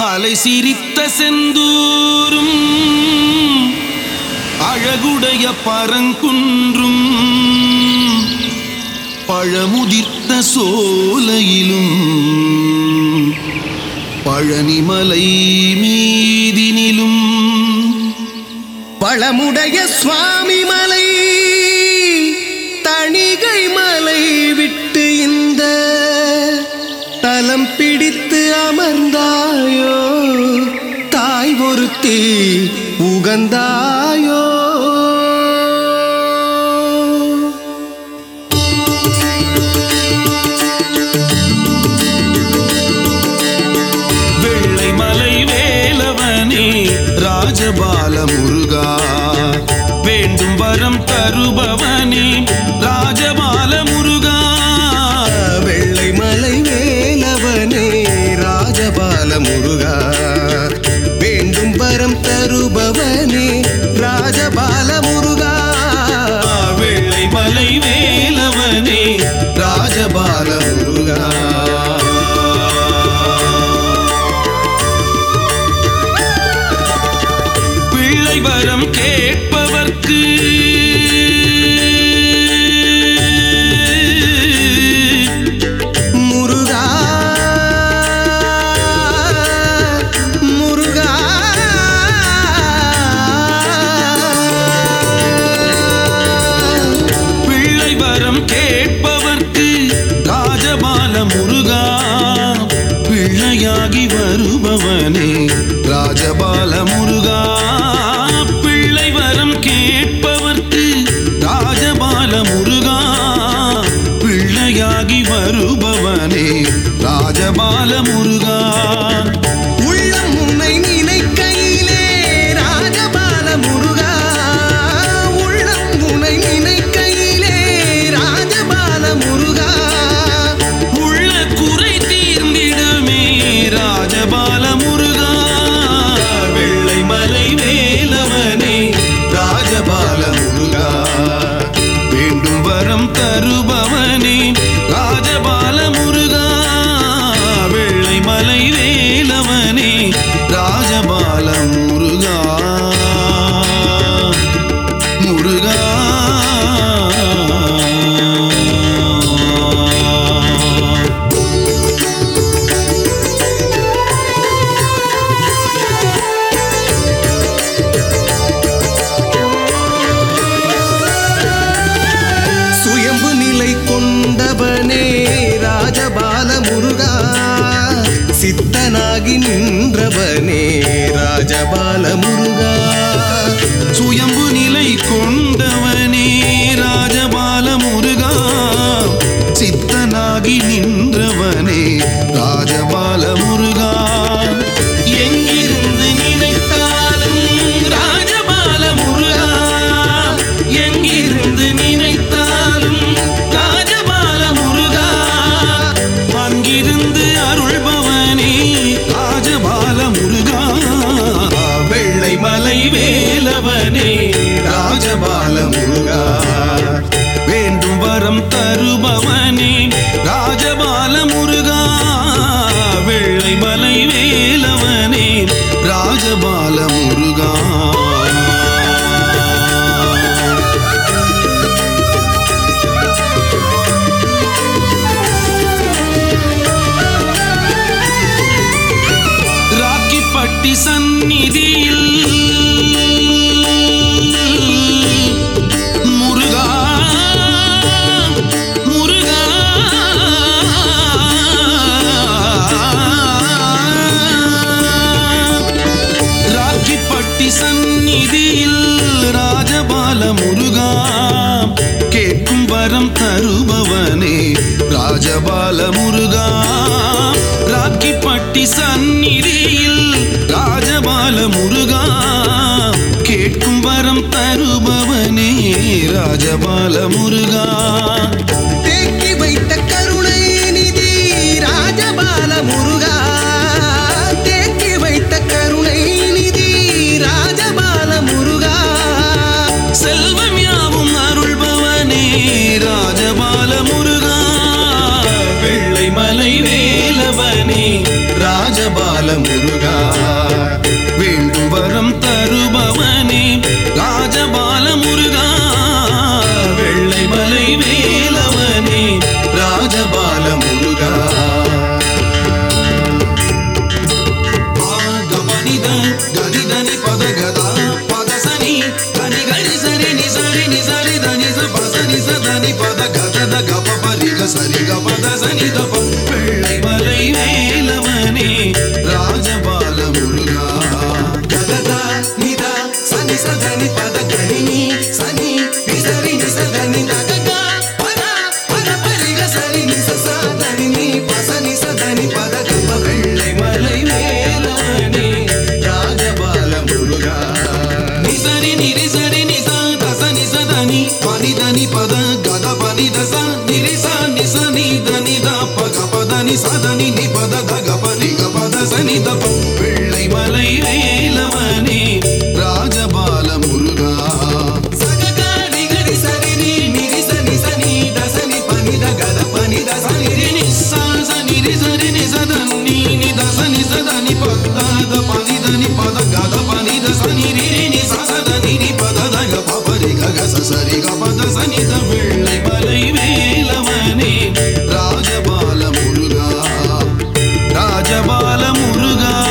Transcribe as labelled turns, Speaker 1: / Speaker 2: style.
Speaker 1: அலை சிரித்த செந்தூரும் அழகுடைய பரங்குன்றும் பழமுதிர்த்த சோலையிலும் பழனிமலை மீதினிலும்
Speaker 2: பழமுடைய சுவாமி மலை தணிகை மலை விட்டு இந்த தலம் பிடித்து அமர்ந்தாயோ தாய் ஒருத்தி உகந்தாயோ
Speaker 1: வெள்ளை மலை வேலவனே ராஜபால முருகா வேண்டும் வரம் தருபவனே ராஜபால முருகா
Speaker 2: வெள்ளை மலை வேலவனே ராஜபால முருகா வேண்டும் வரம் தருபவனே ராஜபால முருகா
Speaker 1: வெள்ளை மலை வேலவனே ராஜபால முருகா பிள்ளை வரம் கேட்பவர்க்கு
Speaker 2: முருகா முருகா
Speaker 1: பிள்ளை வரம் கேட்பவர்க்கு ராஜபால முருகா பிள்ளையாகி வருபவனே ராஜபால முருகா பிள்ளை வரம் கேட்பவர்க்கு ராஜபால முருகா பிள்ளையாகி வருபவனே ராஜபால முருகா
Speaker 2: உள்ளம் உன்னை நினைக்கையிலே ராஜபால முருகா உள்ளம் உன்னை நினைக்கையிலே ராஜபால முருகா
Speaker 1: உள்ள குறை தீர்ந்திடுமே ராஜபால முருகா வெள்ளை மலை வேலவனே ராஜபால முருகா வேண்டும் வரம் தருபவனே ராஜபால முருகா வெள்ளை மலை வேலவனே ராஜபால முருகா முருகா
Speaker 2: சுயம்பு நிலை கொண்டவனே ராஜபால முருகா சித்தனாகி நின்றவனே ராஜபால முருகா
Speaker 1: சுயம்பு நிலை கொண்டவனே ராஜபால முருகா சித்தனாகி நின்றவனே ராஜபால முருகா எங்கிருந்து நினைத்தாலும் ராஜபால முருகா எங்கிருந்து நினைத்தாலும் ராஜபால முருகா அங்கிருந்து அருள்பவனே ராஜபால முருகா வெள்ளை மலை வேலவனே ராஜபால முருகா வேண்டும் வரம் தருபவனே ராஜபால முருகா வெள்ளை மலை வேலவனே ராஜபால முருகா ராக்கிப்பட்டி சந்நிதியில் முருகா முருகா ராக்கிப்பட்டி சந்நிதியில் ராஜபால முருகா கேட்கும் வரம் தருபவனே ராஜபால முருகா ராக்கிப்பட்டி சந்நிதியில் ராஜபால முருகா கேட்கும் வரம் தருபவனே ராஜபால முருகா
Speaker 2: தேக்கி வைத்த கருணை நிதி ராஜபால முருகா தேக்கி வைத்த கருணை நிதி ராஜபால முருகா
Speaker 1: செல்வம் யாவும் அருள்பவனே ராஜபால முருகா வெள்ளை மலை வேலவனே ராஜபால
Speaker 2: ராஜபால முருகா
Speaker 1: வேண்டும் வரம் தருபவனே ராஜபால முருகா வெள்ளை மலை வேலவனே
Speaker 2: ராஜபால முருகா
Speaker 1: கமனித கனிதனி பத கதா பத சனி தனி கணி சரி நி சரி நி சரி தனி ச பச நி ச தனி பத கத த கப பரி க சரி க பத சனி த ப வெள்ளை மலை வேலவனே ராஜபால முருகா
Speaker 2: గగద నిద సని సదని పద గణిని సని విసరి నిసదని నగగ పద పద పరిగ సరి నిస సాదని ని పసని సదని పద గప వెள்ளை మలై వేలవని రాజబాల మురుగా
Speaker 1: ని సరి ని రి సరి ని స ద స ని స దని పని దని పద గద పని ద స ని రి స ని స ని దని ద ప గ పద ని స దని ని పద ద గ పరి గ పద స ని ద ప வெள்ளை மலை வேலவனே ராஜபால முருகா
Speaker 2: సగగ నిగరి సరి ని నిరి సని సని ద సని పని ద గద పని ద సని రి ని
Speaker 1: சரி கபத சனித வெள்ளை மலை வேலவனே ராஜபால முருகா ராஜபால முருகா